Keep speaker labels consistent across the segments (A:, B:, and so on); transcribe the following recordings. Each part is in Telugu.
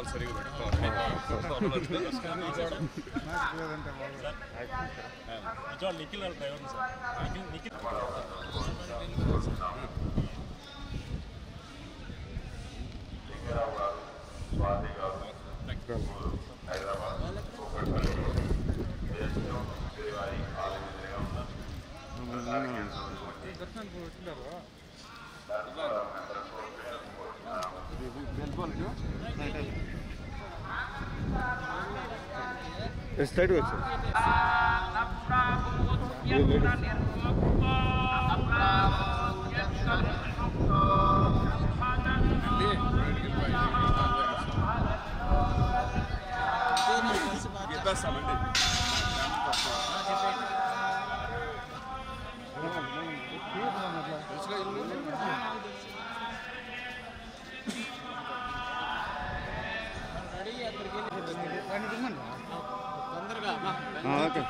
A: వాళ్ళు సరిగా పెట్టుకోవాలి
B: నిజవాళ్ళు నిఖిల్ వాళ్ళ driver sir Nikhil Nikhil
C: straight వచ్చి
A: చెప్పేస్తామండి
C: ఓకే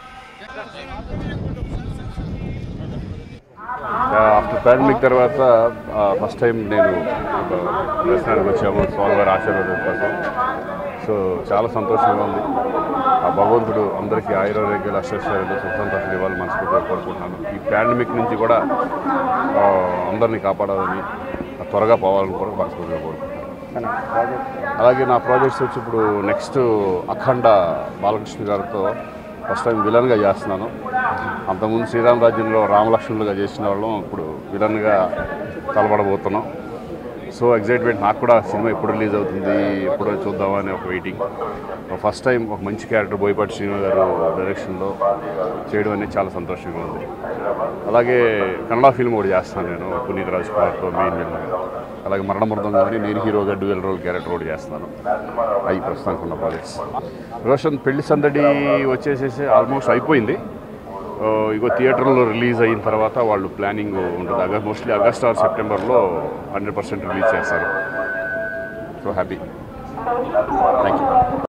D: ఆఫ్టర్ పాండమిక్ తర్వాత ఫస్ట్ టైం నేను ఒక దర్శనానికి వచ్చాము స్వామివారి ఆశీర్వాదం కోసం సో చాలా సంతోషంగా ఉంది ఆ భగవంతుడు అందరికీ ఆయుర్వేదాలు అష్టైశ్వర్యాలు సుఖ సంతోషాలు ఇవ్వాలి మనస్ఫూర్తిగా కోరుకుంటున్నాను ఈ పాండమిక్ నుంచి కూడా ఆ, అందరినీ కాపాడాలని త్వరగా పోవాలని కూడా మనస్ఫూర్తిగా కోరుకుంటున్నాను అలాగే నా ప్రాజెక్ట్స్ వచ్చి ఇప్పుడు నెక్స్ట్ అఖండ బాలకృష్ణ గారితో ఫస్ట్ టైం విలన్గా చేస్తున్నాను అంతకుముందు శ్రీరామ రాజ్యంలో రామలక్ష్మణులుగా చేసిన వాళ్ళం ఇప్పుడు విలన్గా తలపడబోతున్నాం సో ఎగ్జైట్మెంట్ నాకు కూడా సినిమా ఎప్పుడు రిలీజ్ అవుతుంది ఎప్పుడు చూద్దామని ఒక వెయిటింగ్ ఫస్ట్ టైం ఒక మంచి క్యారెక్టర్ బోయపాటి శ్రీను గారు డైరెక్షన్లో చేయడం అనేది చాలా సంతోషంగా ఉంది అలాగే కన్నడ ఫిల్మ్ ఒకటి చేస్తాను నేను పునీత్ రాజ్ కుమార్తో మెయిన్ విలన్గా అలాగే మరణమృతం కానీ నేను హీరోగా డ్యూయల్ రోల్ క్యారెక్టర్ ఒకటి చేస్తాను అవి ప్రస్తుతానికి ఉన్న ప్రాజెక్ట్స్ రోషన్ పెళ్లి సందడి వచ్చేసేసి ఆల్మోస్ట్ అయిపోయింది ఆ, ఇగో థియేటర్లో రిలీజ్ అయిన తర్వాత వాళ్ళు ప్లానింగ్ ఉంటుంది అగస్ట్ మోస్ట్లీ ఆగస్ట్ ఆర్ సెప్టెంబర్లో హండ్రెడ్ పర్సెంట్ రిలీజ్ చేస్తారు సో హ్యాపీ థ్యాంక్ యూ